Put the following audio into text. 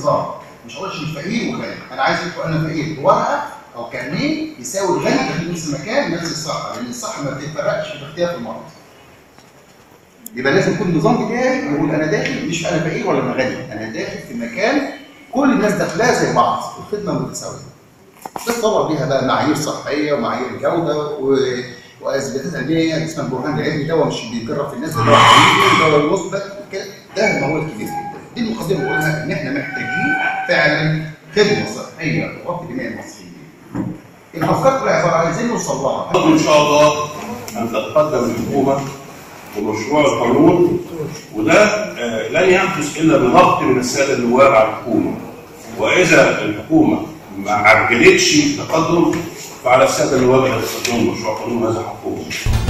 نظام مش هقولش الفقير وغني انا عايز يبقى انا فقير بورقه او كارنيه يساوي الغني في نفس المكان نفس الصحه لان الصحه ما بتتفرقش في اختلاف المرض يبقى لازم يكون النظام بتاعي يقول انا داخل مش انا فقير ولا انا غني انا داخل في مكان كل الناس داخلها زي بعض الخدمه متساويه بس طبعا ليها بقى معايير صحيه ومعايير جوده و... واثباتات علميه اسمها البرهان العلمي ده مش بيجرب في الناس ده هو حقيقي ده هو مثبت وكده ده الموال الكبير جدا دي المقدمه اللي بقولها ان احنا محتاجين فعلا خدمه صحيه تغطي جميع المصريين الافكار كلها عباره عن عايزين نوصل لها ان شاء الله ان تتقدم الحكومه بمشروع القانون وده آه، لن يحدث الا بضغط من الساده النواب على الحكومه واذا الحكومه ما عجلتش التقدم فعلى الساده النواب ان يقدموا مشروع قانون هذا حقهم